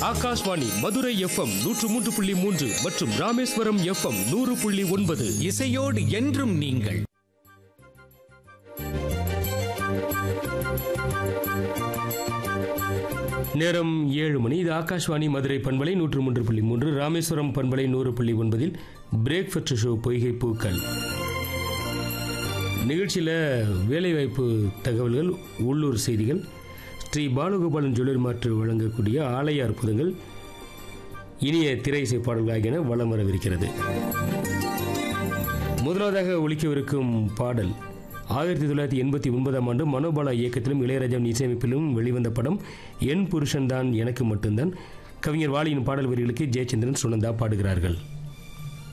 Akashvani Madurai FM நூற்று மூன்று புள்ளி மூன்று மற்றும் ராமேஸ்வரம் எஃப்எம் நூறு புள்ளி ஒன்பது இசையோடு என்றும் நீங்கள் நேரம் ஏழு மணி இது ஆகாஷ்வாணி மதுரை பண்பலை நூற்று மூன்று புள்ளி மூன்று ராமேஸ்வரம் பண்பலை நூறு புள்ளி ஒன்பதில் பிரேக்ஃபாஸ்ட் ஷோ பொய்கை பூக்கள் நிகழ்ச்சியில் வேலைவாய்ப்பு தகவல்கள் உள்ளூர் செய்திகள் ஸ்ரீ பாலகோபாலன் ஜுவல்லரி மாற்று வழங்கக்கூடிய ஆலய அற்புதங்கள் இனிய திரை இசை பாடல்கள் ஆகியன வலம் வரவிருக்கிறது முதலாவதாக ஒலிக்கவிருக்கும் பாடல் ஆயிரத்தி தொள்ளாயிரத்தி எண்பத்தி ஒன்பதாம் ஆண்டு மனோபாலா இயக்கத்திலும் இளையராஜாவின் இசையமைப்பிலும் வெளிவந்த படம் என் புருஷன்தான் எனக்கு மட்டும்தான் கவிஞர் வாலியின் பாடல் வரிகளுக்கு ஜெயச்சந்திரன் சுனந்தா பாடுகிறார்கள்